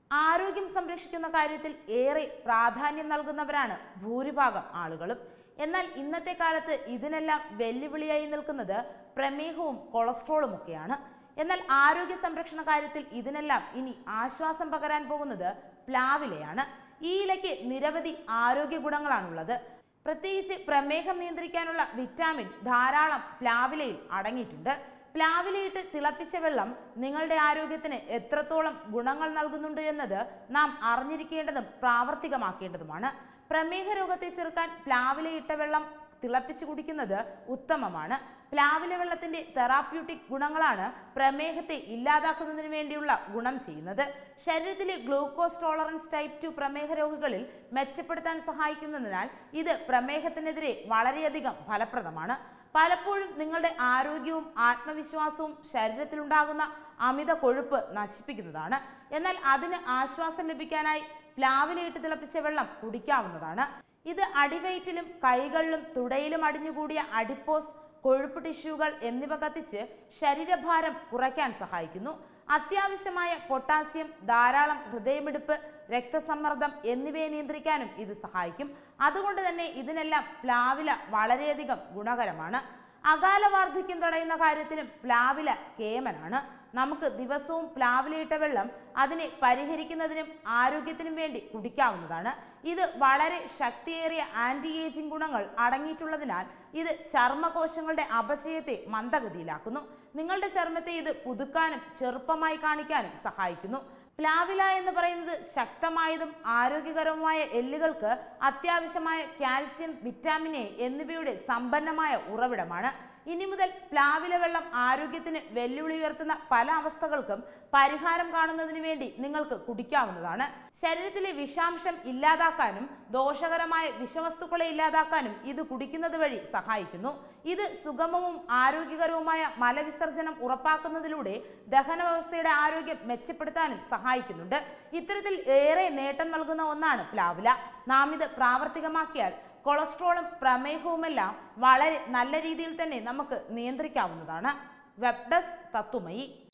ആരോഗ്യം സംരക്ഷിക്കുന്ന കാര്യത്തിൽ ഏറെ പ്രാധാന്യം നൽകുന്നവരാണ് ഭൂരിഭാഗം ആളുകളും എന്നാൽ ഇന്നത്തെ കാലത്ത് ഇതിനെല്ലാം വെല്ലുവിളിയായി നിൽക്കുന്നത് പ്രമേഹവും കൊളസ്ട്രോളും ഒക്കെയാണ് എന്നാൽ ആരോഗ്യ സംരക്ഷണ കാര്യത്തിൽ ഇതിനെല്ലാം ഇനി ആശ്വാസം പകരാൻ പോകുന്നത് പ്ലാവിലയാണ് ഈ ഇലയ്ക്ക് നിരവധി ആരോഗ്യ ഗുണങ്ങളാണുള്ളത് പ്രത്യേകിച്ച് പ്രമേഹം നിയന്ത്രിക്കാനുള്ള വിറ്റാമിൻ ധാരാളം പ്ലാവിലയിൽ അടങ്ങിയിട്ടുണ്ട് പ്ലാവിലയിട്ട് തിളപ്പിച്ച വെള്ളം നിങ്ങളുടെ ആരോഗ്യത്തിന് എത്രത്തോളം ഗുണങ്ങൾ നൽകുന്നുണ്ട് എന്നത് നാം അറിഞ്ഞിരിക്കേണ്ടതും പ്രാവർത്തികമാക്കേണ്ടതുമാണ് പ്രമേഹ രോഗത്തെ ചെറുക്കാൻ പ്ലാവിലയിട്ട വെള്ളം തിളപ്പിച്ച് കുടിക്കുന്നത് ഉത്തമമാണ് പ്ലാവില വെള്ളത്തിന്റെ തെറാപ്യൂട്ടിക് ഗുണങ്ങളാണ് പ്രമേഹത്തെ ഇല്ലാതാക്കുന്നതിന് വേണ്ടിയുള്ള ഗുണം ചെയ്യുന്നത് ശരീരത്തിലെ ഗ്ലൂക്കോസ് ടോളറൻസ് ടൈപ്പ് ടു പ്രമേഹ രോഗികളിൽ മെച്ചപ്പെടുത്താൻ സഹായിക്കുന്നതിനാൽ ഇത് പ്രമേഹത്തിനെതിരെ വളരെയധികം ഫലപ്രദമാണ് പലപ്പോഴും നിങ്ങളുടെ ആരോഗ്യവും ആത്മവിശ്വാസവും ശരീരത്തിലുണ്ടാകുന്ന അമിത കൊഴുപ്പ് നശിപ്പിക്കുന്നതാണ് എന്നാൽ അതിന് ആശ്വാസം ലഭിക്കാനായി പ്ലാവിലയിട്ട് തിളപ്പിച്ച വെള്ളം കുടിക്കാവുന്നതാണ് ഇത് അടിവയറ്റിലും കൈകളിലും തുടയിലും അടിഞ്ഞുകൂടിയ അഡിപ്പോസ് കൊഴുപ്പ് ടിഷ്യൂകൾ എന്നിവ കത്തിച്ച് ശരീരഭാരം കുറയ്ക്കാൻ സഹായിക്കുന്നു അത്യാവശ്യമായ പൊട്ടാസ്യം ധാരാളം ഹൃദയമിടിപ്പ് രക്തസമ്മർദ്ദം എന്നിവയെ നിയന്ത്രിക്കാനും ഇത് സഹായിക്കും അതുകൊണ്ട് തന്നെ ഇതിനെല്ലാം പ്ലാവില വളരെയധികം ഗുണകരമാണ് അകാല വാർദ്ധക്യം തടയുന്ന കാര്യത്തിലും പ്ലാവില കേമനാണ് നമുക്ക് ദിവസവും പ്ലാവിലയിട്ട വെള്ളം അതിനെ പരിഹരിക്കുന്നതിനും ആരോഗ്യത്തിനും വേണ്ടി കുടിക്കാവുന്നതാണ് ഇത് വളരെ ശക്തിയേറിയ ആന്റി ഏജിംഗ് ഗുണങ്ങൾ അടങ്ങിയിട്ടുള്ളതിനാൽ ഇത് ചർമ്മകോശങ്ങളുടെ അപചയത്തെ മന്ദഗതിയിലാക്കുന്നു നിങ്ങളുടെ ചർമ്മത്തെ ഇത് പുതുക്കാനും ചെറുപ്പമായി കാണിക്കാനും സഹായിക്കുന്നു പ്ലാവില എന്ന് പറയുന്നത് ശക്തമായതും ആരോഗ്യകരവുമായ എല്ലുകൾക്ക് അത്യാവശ്യമായ കാൽസ്യം വിറ്റാമിൻ എ എന്നിവയുടെ സമ്പന്നമായ ഉറവിടമാണ് ഇനി മുതൽ പ്ലാവില വെള്ളം ആരോഗ്യത്തിന് വെല്ലുവിളി ഉയർത്തുന്ന പല അവസ്ഥകൾക്കും പരിഹാരം കാണുന്നതിന് വേണ്ടി നിങ്ങൾക്ക് കുടിക്കാവുന്നതാണ് ശരീരത്തിലെ വിഷാംശം ഇല്ലാതാക്കാനും ദോഷകരമായ വിഷവസ്തുക്കളെ ഇല്ലാതാക്കാനും ഇത് കുടിക്കുന്നത് വഴി സഹായിക്കുന്നു ഇത് സുഗമവും ആരോഗ്യകരവുമായ മലവിസർജനം ഉറപ്പാക്കുന്നതിലൂടെ ദഹന വ്യവസ്ഥയുടെ ആരോഗ്യം മെച്ചപ്പെടുത്താനും സഹായിക്കുന്നുണ്ട് ഇത്തരത്തിൽ ഏറെ നേട്ടം നൽകുന്ന ഒന്നാണ് പ്ലാവില നാം ഇത് പ്രാവർത്തികമാക്കിയാൽ കൊളസ്ട്രോളും പ്രമേഹവുമെല്ലാം വളരെ നല്ല രീതിയിൽ തന്നെ നമുക്ക് നിയന്ത്രിക്കാവുന്നതാണ് വെബ് ഡെസ്ക് തത്തുമയി